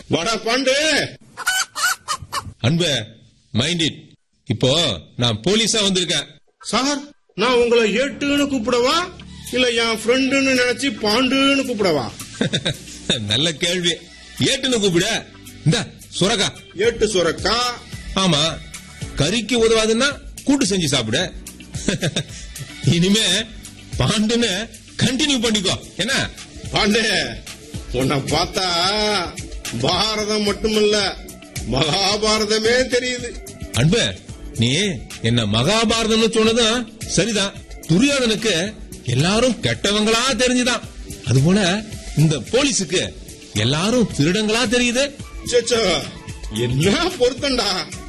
வாடா பாண்டு அன்பு mind it இப்போ நான் போலீஸா வந்திருக்கேன் சார் நான் உங்களை ஏட்டுன்னு கூப்பிடவா இல்ல என் ஃப்ரெண்டுன்னு நினைச்சு பாண்டுன்னு கூப்பிடவா நல்ல கேள்வி ஏட்டுன்னு கூப்பிட இந்த சுரக்கா ஏட்டு சுரக்கா ஆமா கறிக்கு உதவாதுன்னா கூட்டு செஞ்சு சாப்பிடு இனிமே பாண்டுன்னு கண்டினியூ பண்ணிக்கோ என்ன பாண்டே உன்னை பார்த்தா பாரதம் மட்டுமல்ல மகாபாரதமே தெரியுது அன்பு நீ என்ன மகாபாரதம்னு சொன்னதும் சரிதான் துரியோதனுக்கு எல்லாரும் கெட்டவங்களா தெரிஞ்சுதான் அதுபோல இந்த போலீஸுக்கு எல்லாரும் திருடங்களா தெரியுது சேச்சோ என்ன பொருத்தண்டா